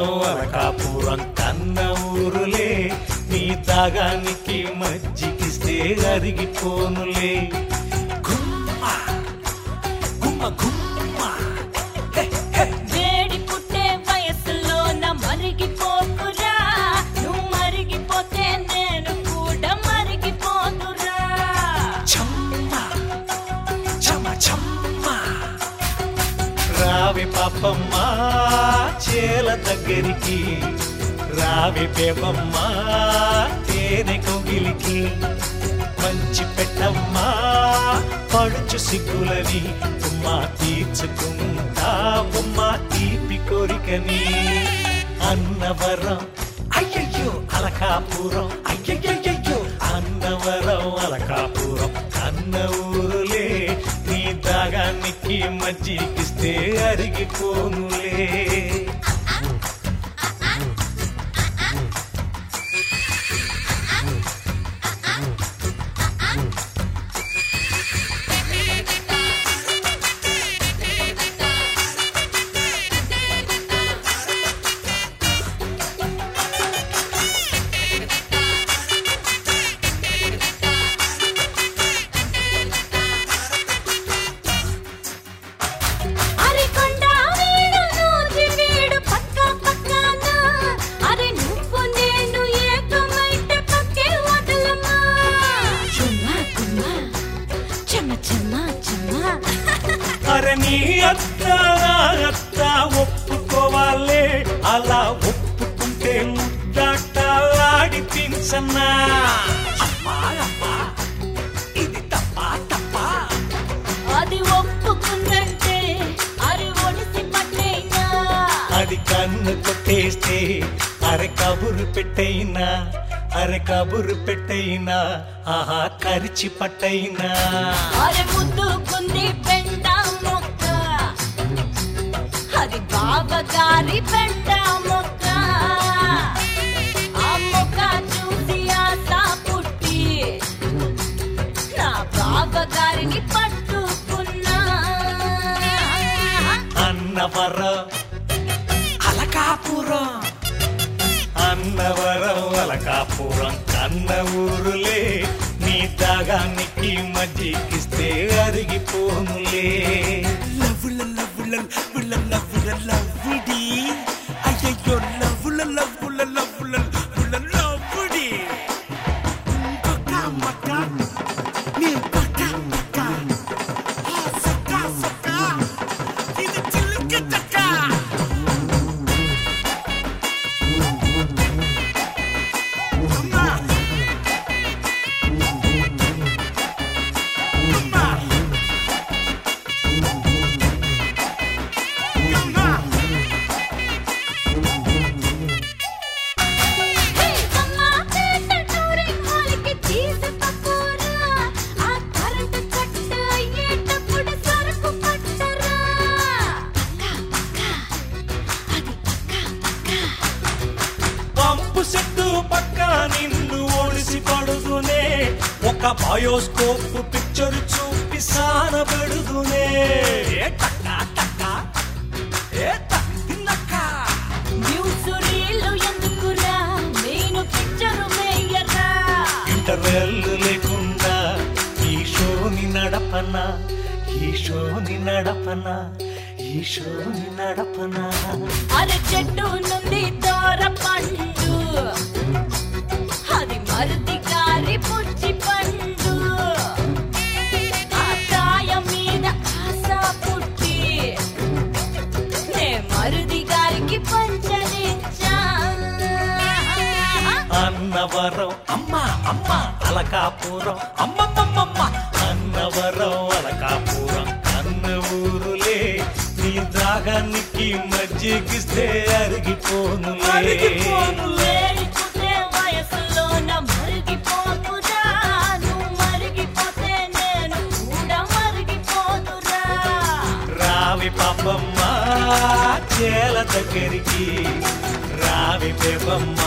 అన్నవరం అలకాపురం కన్న ఊరులే నీ దాగానికి మజ్జిగిస్తే అరిగిపోనులే గుమ్మ గుమ్మ గుమ్మ హే, హే. వేడి పుట్టే వయసులో నా మరిగిపోకురా నువ్వు మరిగిపోతే నేను కూడా మరిగిపోతురా చమ్మ చమ చమ్మ రావి పాపమ్మ చేల దగ్గరికి రావి పేపమ్మ తేనె కొగిలికి మంచి పెట్టమ్మా పడుచు సిగ్గులని ఉమ్మ తీర్చుకుంటా ఉమ్మ తీపి కోరికని అన్నవరం అయ్యయ్యో అలకాపురం అయ్యయ్యయ్యో అన్నవరం అలకాపురం అన్న ఊరులే నీ దాగానికి మజ్జిగిస్తే అరిగిపోనులే అరే కొండ వీడు నూతి వీడు పక్క పక్కన అరే నువ్వు నేను ఏకమైతే పక్కే వదలమా చుమ్మా కుమ్మా చెమ్మ చెమ్మ చెమ్మ అరే నీ అత్త నా అత్త ఒప్పుకోవాలే అలా ఒప్పుకుంటే ముద్దాట ఆడిపించన్నా అమ్మా అమ్మా ఇది తప్పా తప్పా అది ఒప్పుకుందంటే అరి ఒడిసి పట్టేనా అది కన్ను కొట్టేస్తే అరె కబురు పెట్టైనా అరె కబురు పెట్టైనా ఆహా కరిచి పట్టైనా అరే ముద్దుకుంది పెంట మొక్క అది బాబగారి పెంట మొక్క ఆ మొక్క చూసి ఆశ పుట్టి నా బాబగారిని పట్టుకున్నా అన్నవరం అలకాపురం అన్నవరం అలకాపురం కన్న ఊరులే నీ దాగానికి మజ్జిగిస్తే అరిగిపోనులే లవ్వుల లవ్వుల లవ్వుల లవ్వుల లవ్వుడి అయ్యయ్యో లవ్వుల లవ్వుల లవ్వుల లవ్వుల లవ్వుడి పక్క మక్క నీ పక్క పక్క ఆ సక్క సక్క ఇది చిల్లుకి చక్క అమ్మా అమ్మా అమ్మా హే అమ్మా పేట టూరింగ్ హాల్కి చీజ్ పకోరా ఆ కరెంట్ కట్ అయ్యేటప్పుడు సరుకు పట్టరా పక్క పక్క అది పక్క పక్క పంపు సెట్టు పక్క నిన్ను ఓడిసి పడుదునే ఒక బయోస్కోప్ పిక్చర్ చూపి సానబెడుదునే ఏ టక్క టక్క ఏ టక్ తిన్నక్క న్యూస్ రీలు ఎందుకురా నేను పిక్చరు మేయరా ఇంటర్వెల్ లేకుండా ఈ షోని నడపన ఈ షోని నడపన ఈ షోని నడపన అర చెట్టు నుండి దూర పండు అది మరుది గారి పుచ్చి పండు ఆ కాయ మీద ఆశ పుట్టి నే మరుది గారికి పంచనిచ్చా అన్నవరం అమ్మ అమ్మ అలకాపురం అమ్మమ్మమ్మమ్మ అన్నవరం అలకాపురం అన్న ఊరులే నీ దాగానికి మజ్జిగిస్తే అరిగిపోనులే వేడిపుట్టే వయసులో నా మరిగిపోతురా నువ్వు మరిగిపోతే నేను కూడా మరిగిపోతురా రావి పాపమ్మ చేల దగ్గరికి రావి పేపమ్మ